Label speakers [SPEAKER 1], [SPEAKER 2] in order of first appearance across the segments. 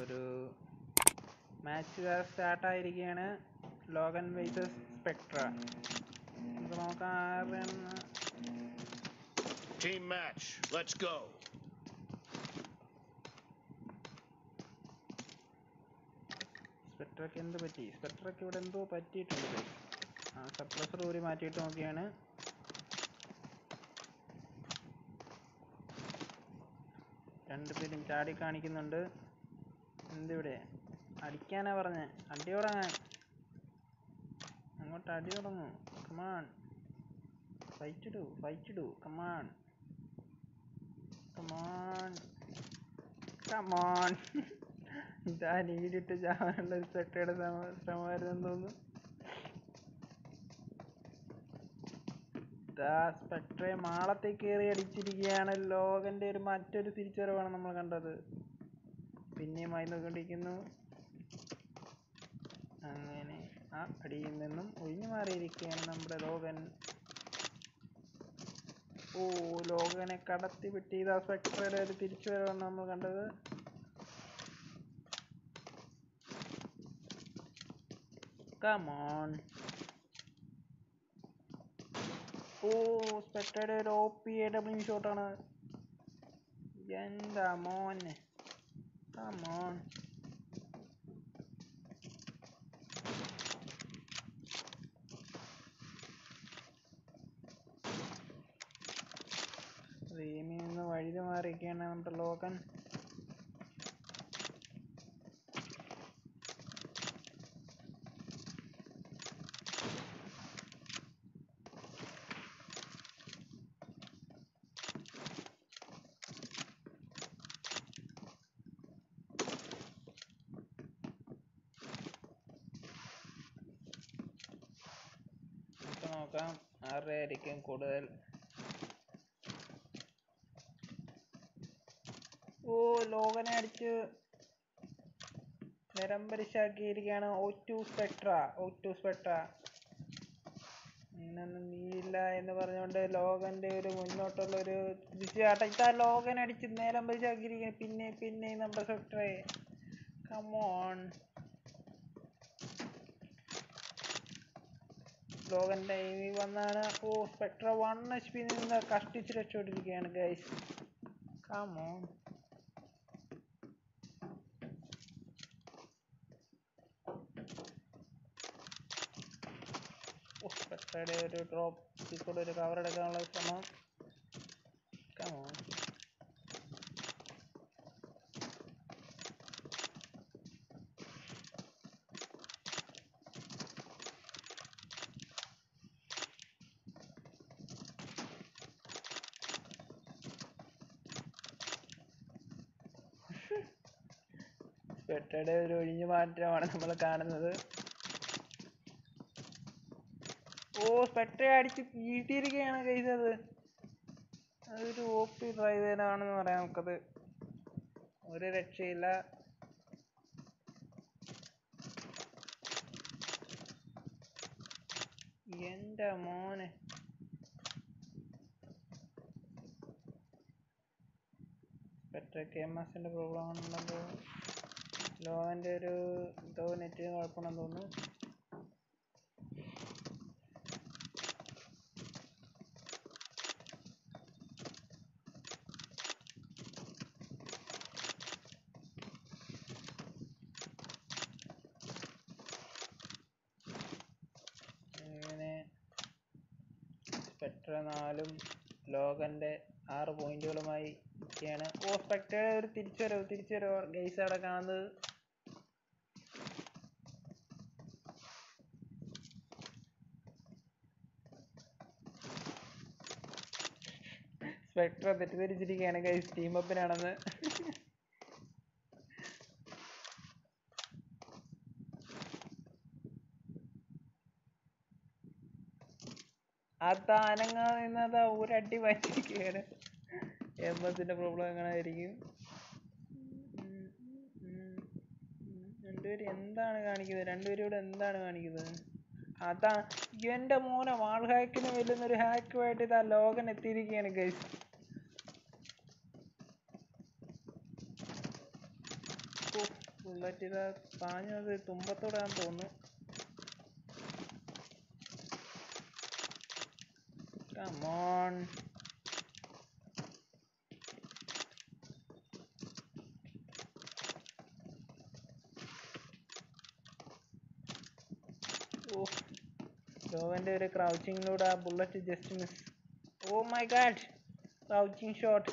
[SPEAKER 1] ഒരു match start ആയിരിക്കുകയാണ് Logan versus Spectra നമുക്ക് നോക്കാം ആരെയാണ്
[SPEAKER 2] Team match. Let's go.
[SPEAKER 1] സ്പെക്ട്രയ്ക്ക് എന്ത് പറ്റി സ്പെക്ട്രയ്ക്ക് ഇവിടെ എന്തോ പറ്റിയിട്ടുണ്ട് ആ സപ്രസർ ഊരി മാറ്റിയിട്ട് നോക്കിയാണ് രണ്ടുപേരും ചാടി കാണിക്കുന്നുണ്ട് എന്തിവിടെ അടിക്കാനാ പറഞ്ഞേ അടി തുടങ്ങാൻ അങ്ങോട്ട് അടി തുടങ്ങും കമാൺ ഫൈറ്റ് ഇടൂ ഫൈറ്റ് ഇടൂ കമാൺ കമാൺ കമാൺ ഇതാ നീടിട്ട് ചാവാനുള്ള ഒരു സെട്ടയുടെ ശ്രമമായിരുന്നു തോന്നുന്നു ദാ സ്പെക്ട്രെ മാളത്തിൽ കയറി അടിച്ചിരിക്കുകയാണ് ലോകന്റെ ഒരു മറ്റൊരു തിരിച്ചുവരവാണ് നമ്മൾ കണ്ടത് പിന്നെയുമായി നോക്കിക്കൊണ്ടിരിക്കുന്നു അങ്ങനെ ആ അടിയിൽ നിന്നും ഒഴിഞ്ഞു മാറിയിരിക്കുകയാണ് നമ്മുടെ ലോകൻ ഓ ലോകനെ കടത്തി വിട്ട് ഇതാ സ്പെക്ട്രയുടെ ഒരു തിരിച്ചുവരവാണ് നമ്മൾ കണ്ടത് Come on. ഓ സ്പെക്ടയുടെ ഒരു ഒ പി എ ഡബ്ല്യു ഷോട്ടാണ് എന്താ മോനെ കമോൺ റീമിൽ നിന്ന് വഴുതി മാറിയൊക്കെയാണ് നമ്മുടെ ലോകൻ നമുക്ക് നോക്കാം ആരുടെ ആയിരിക്കും കൂടുതൽ ഓ ലോകനെ അടിച്ച് നിരമ്പരിശാക്കിയിരിക്കുകയാണ് oh two Spectra oh two Spectra ഇന്നൊന്നും നീയില്ല എന്ന് പറഞ്ഞുകൊണ്ട് ലോകന്റെ ഒരു മുന്നോട്ടുള്ള ഒരു തിരിച്ചാട്ടം ഇതാ ലോകൻ അടിച്ച് നേരം പരിശാക്കിയിരിക്കുകയാണ് പിന്നെ പിന്നെ നമ്മുടെ സ്പെക്ട്രയെ കമോൺ ലോകന്റെ എയിമിൽ വന്നാണ് oh Spectra one H P നിന്ന് കഷ്ടിച്ച് രക്ഷപ്പെട്ടിരിക്കുകയാണ് ഗൈസ് കമോൺ ഓ സ്പെക്ട്രയുടെ ഒരു ഡ്രോപ്പ് കൂടെ ഒരു കവർ എടുക്കാനുള്ള ശ്രമം കമോൺ സ്പെക്ട്രയുടെ ഒരു ഒഴിഞ്ഞു മാറ്റമാണ് നമ്മൾ കാണുന്നത് ഓ സ്പെക്ട്രെ അടിച്ച് വീട്ടിയിരിക്കുകയാണ് കഴിച്ചത് അതൊരു ഒ പി ഡ്രൈവേനാണെന്ന് പറയാം നമുക്കത് ഒരു രക്ഷയില്ല എന്റെ മോനെ സ്പെക്ട്രയ്ക്ക് എം എസിന്റെ പ്രോബ്ലം ആണെന്നുള്ളത് ലോകന്റെ ഒരു എന്തോ നെറ്റിന് കുഴപ്പമുണ്ടെന്ന് തോന്നുന്നു അങ്ങനെ സ്പെക്ട്ര നാലും ലോകന്റെ ആറ് പോയിന്റുകളുമായി നിൽക്കുകയാണ് ഓ സ്പെക്ട്രയുടെ ഒരു തിരിച്ചുവരവ് തിരിച്ചുവരവ് ഗൈസ് അവിടെ കാണുന്നത് സ്പെക്ട്ര തെറ്റിദ്ധരിച്ചിരിക്കുകയാണ് ഗൈസ് ടീം അപ്പിനാണെന്ന് അതാ അനങ്ങാ നിന്നതാ ഒരടി മാറ്റിയിരിക്കുകയാണ് എം എസിന്റെ പ്രോബ്ലം എങ്ങനെ ആയിരിക്കും രണ്ടുപേരും എന്താണ് കാണിക്കുന്നത് രണ്ടുപേരും ഇവിടെ എന്താണ് കാണിക്കുന്നത് അതാ എന്റെ മോനെ വാൾ ഹാക്കിന് വെല്ലുന്ന ഒരു ഹാക്കുമായിട്ട് ഇതാ ലോകൻ എത്തിയിരിക്കുകയാണ് ഗൈസ് ബുള്ളറ്റ് ഇതാ പാഞ്ഞത് തുമ്പത്തോടെ ഞാൻ തോന്നുന്നു Come on. ഓ ലോവന്റെ ഒരു ക്രൗച്ചിങ്ങിലൂടെ ആ bullet just miss oh my god crouching shot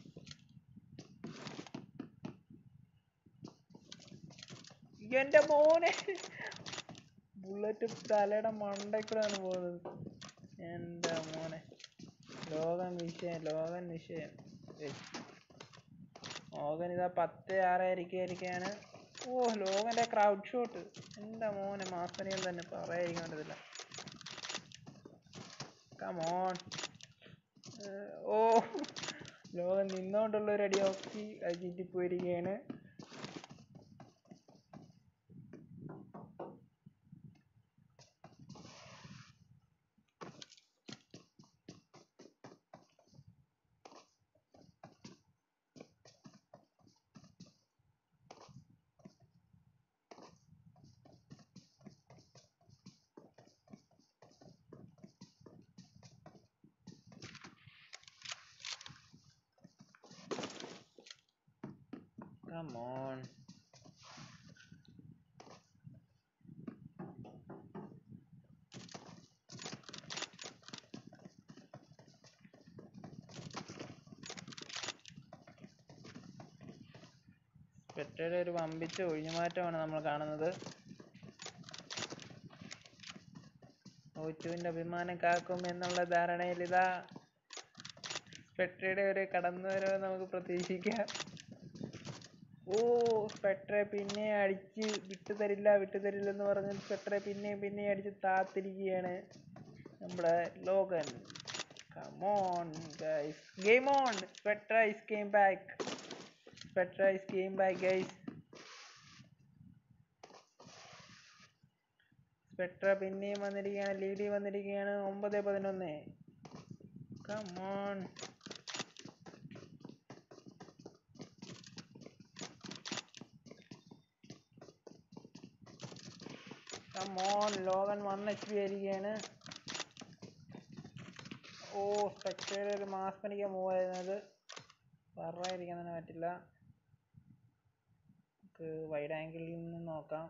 [SPEAKER 1] എന്റെ മോനെ ബുള്ളറ്റ് തലയുടെ മണ്ടയ്ക്കൂടെയാണ് പോകുന്നത് എന്റെ മോനെ ലോകം വിഷയം ലോകൻ വിഷയം ഏയ്. ലോകൻ ഇതാ പത്ത് ആറായിരിക്കുകയാണ് ഓ ലോകന്റെ ക്രൗഡ് ഷോട്ട് എന്റെ മോനെ മാസനിയം തന്നെ പറയാതിരിക്കാൻ പറ്റത്തില്ല കമോൺ ഓ ലോകം നിന്നുകൊണ്ടുള്ള ഒരു അടി നോക്കി അത് ചീറ്റിപ്പോയിരിക്കുകയാണ് Come on. സ്പെക്ടയുടെ ഒരു വമ്പിച്ച ഒഴിഞ്ഞുമാറ്റമാണ് നമ്മൾ കാണുന്നത് ഓച്ചുവിന്റെ അഭിമാനം കാക്കും എന്നുള്ള ധാരണയിൽ ഇതാ സ്പെക്ടയുടെ ഒരു കടന്നുവരവ് നമുക്ക് പ്രതീക്ഷിക്കാം ഓ സ്പെക്ടറെ പിന്നെ അടിച്ച് വിട്ടു തരില്ല വിട്ടു തരില്ല എന്ന് പറഞ്ഞ് സ്പെക്ടറെ പിന്നെയും പിന്നെയും അടിച്ച് താത്തിരിക്കുകയാണ് നമ്മുടെ Logan come on guys game on Spectra is game back Spectra is game back guys Spectra പിന്നെയും വന്നിരിക്കുകയാണ് ലീഡി വന്നിരിക്കുകയാണ് ഒമ്പത് പതിനൊന്ന് come on come on Logan one H P ആയിരിക്കുകയാണ് ഓ സ്പെക്ടയുടെ ഒരു മാസ് പണിക്കാൻ മൂവ് ആയിരുന്നത് പറയാതിരിക്കാൻ തന്നെ പറ്റില്ല നമുക്ക് വൈഡ് ആംഗിളിൽ നിന്ന് നോക്കാം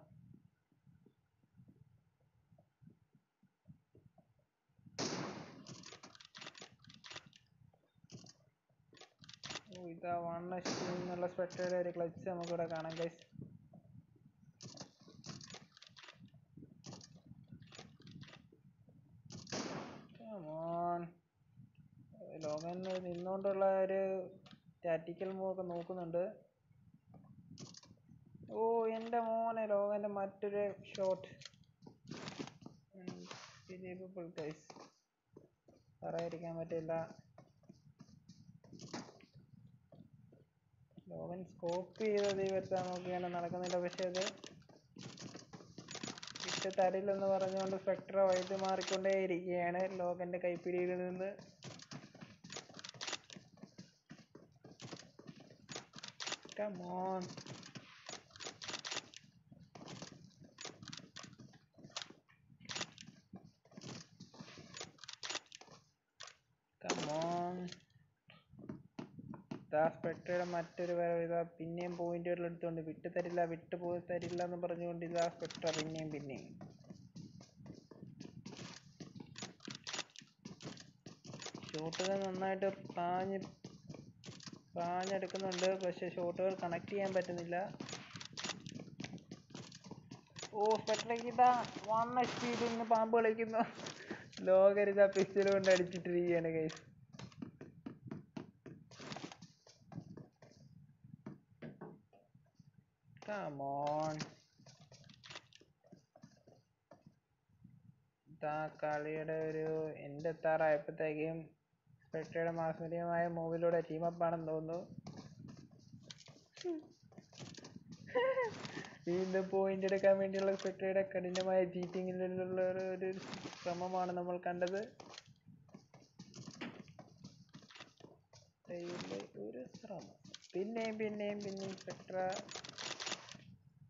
[SPEAKER 1] ഓ ഇതാ വൺ എച്ച് പി എന്നുള്ള സ്പെക്ടയുടെ ഒരു ക്ലച്ച് നമുക്കിവിടെ കാണാം ഗൈസ് ഓൺ ലോകൻ നിന്നുകൊണ്ടുള്ള ഒരു ടാറ്റിക്കൽ മൂവ് ഒക്കെ നോക്കുന്നുണ്ട് ഓ എൻ്റെ മോനെ ലോകൻ്റെ മറ്റൊരു ഷോട്ട് ബിലീവബിൾ ഗൈസ് പറയാതിരിക്കാൻ പറ്റില്ല ലോകൻ സ്കോപ്പ് ചെയ്ത ദൈവത്തെ നോക്കിയാണ് നടക്കുന്നില്ല പക്ഷെ അത് ഇട്ട് തരില്ലെന്ന് പറഞ്ഞുകൊണ്ട് സ്പെക്ട്ര വൈദ്യ മാറിക്കൊണ്ടേയിരിക്കുകയാണ് ലോകന്റെ കൈപ്പിടിയിൽ നിന്ന് Come on. Come on. ഇതാ സ്പെക്ടറുടെ മറ്റൊരു വരവ് ഇതാ പിന്നെയും പോയിന്റുകൾ എടുത്തുകൊണ്ട് വിട്ടു തരില്ല വിട്ടു പോയി തരില്ല എന്ന് പറഞ്ഞുകൊണ്ട് ഇതാ സ്പെക്ടർ പിന്നെയും പിന്നെയും ഷോട്ടുകൾ നന്നായിട്ട് പാഞ്ഞ് പാഞ്ഞെടുക്കുന്നുണ്ട് പക്ഷെ ഷോട്ടുകൾ കണക്ട് ചെയ്യാൻ പറ്റുന്നില്ല ഓ സ്പെക്ടറേക്ക് ഇതാ വൺ എച്ച് പിയിൽ നിന്ന് പാമ്പ് കളിക്കുന്നു ലോകരിത പിസ്റ്റൽ കൊണ്ട് അടിച്ചിട്ടിരിക്കുകയാണ് കൈസ് Come on. ഇതാ കളിയുടെ ഒരു എൻ്റെ എത്താറായപ്പോഴത്തേക്കും സ്പെക്ടയുടെ മാസ്മരീയമായ മൂവിലൂടെ ടീം അപ്പ് ആണെന്ന് തോന്നുന്നു വീണ്ടും പോയിന്റ് എടുക്കാൻ വേണ്ടിയുള്ള സ്പെക്ടയുടെ കഠിനമായ ചീറ്റിങ്ങിലുള്ള ഒരു ഒരു ശ്രമമാണ് നമ്മൾ കണ്ടത് ദൈവമേ, ഒരു ശ്രമം പിന്നെയും പിന്നെയും പിന്നെയും സ്പെക്ട്ര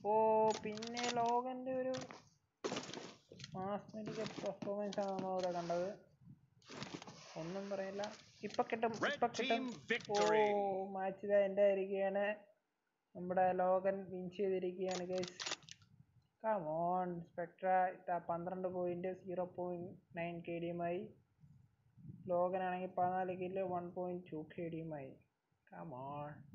[SPEAKER 1] ഓ പിന്നെ ലോകന്റെ ഒരു മാസ്മരിക പെർഫോമൻസ് ആണ് നമ്മൾ ഇവിടെ കണ്ടത് ഒന്നും പറയില്ല ഇപ്പൊ കിട്ടും ഇപ്പൊ
[SPEAKER 2] Red
[SPEAKER 1] കിട്ടും
[SPEAKER 2] team
[SPEAKER 1] ഓ
[SPEAKER 2] victory.
[SPEAKER 1] മാച്ച് ഇതാ എൻ്റെ ആയിരിക്കുകയാണ് നമ്മുടെ ലോകൻ വിൻ ചെയ്തിരിക്കുകയാണ് ഗൈസ് കമോൺ സ്പെക്ട്ര ഇതാ പന്ത്രണ്ട് point zero point nine K ഡിയുമായി ലോകനാണെങ്കിൽ പതിനാല് kilo one point two K ഡിയുമായി കമോൺ